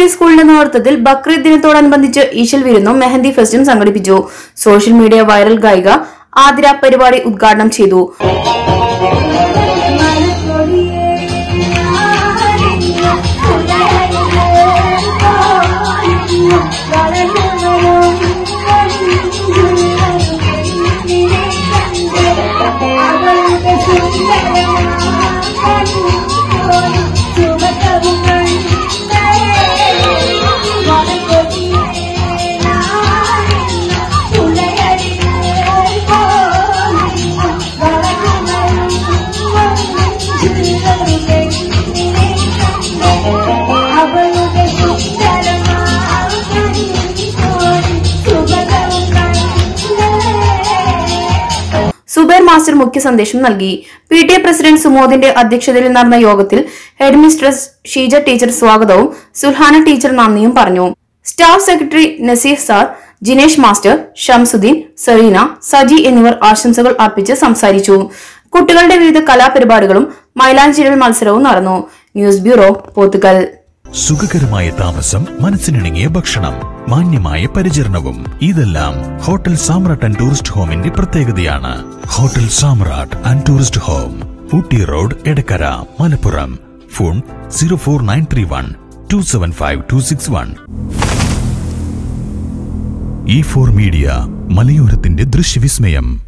T സ്കൂളിന്റെ നേതൃത്വത്തിൽ ബക്രീദ് ദിനത്തോടനുബന്ധിച്ച് ഈശൽ വിരുന്നും മെഹന്തി ഫെസ്റ്റും സംഘടിപ്പിച്ചു സോഷ്യൽ മീഡിയ വൈറൽ ഗായിക ആതിര പരിപാടി ഉദ്ഘാടനം ചെയ്തു അവളുടെ സുന്ദരമായ സുബൈർ മാസ്റ്റർ മുഖ്യ സന്ദേശം നൽകി പി ടി എ പ്രസിഡന്റ് സുമോദിന്റെ അധ്യക്ഷതയിൽ നടന്ന യോഗത്തിൽ ഹെഡ് മിസ്ട്രസ് ഷീജ ടീച്ചർ സ്വാഗതവും സുൽഹാന ടീച്ചർ നന്ദിയും പറഞ്ഞു staff secretary Naseef sir Jinesh master Shamsuddin Sereena Saji എന്നിവർ ആശംസകൾ അർപ്പിച്ച് സംസാരിച്ചു കുട്ടികളുടെ വിവിധ കലാപരിപാടികളും മൈലാഞ്ചിരൽ മത്സരവും നടന്നു ന്യൂസ് ബ്യൂറോ പോത്തുകൽ സുഖകരമായ താമസം മനസ്സിനിണങ്ങിയ ഭക്ഷണം മാന്യമായ പരിചരണവും ഇതെല്ലാം ഹോട്ടൽ സാമ്രാട്ട് ആൻഡ് ടൂറിസ്റ്റ് ഹോമിന്റെ പ്രത്യേകതയാണ് hotel Samrat and tourist home Ooty road Edakkara Malappuram phone zero four nine three one two seven five two six one e four media മലയോരത്തിന്റെ ദൃശ്യവിസ്മയം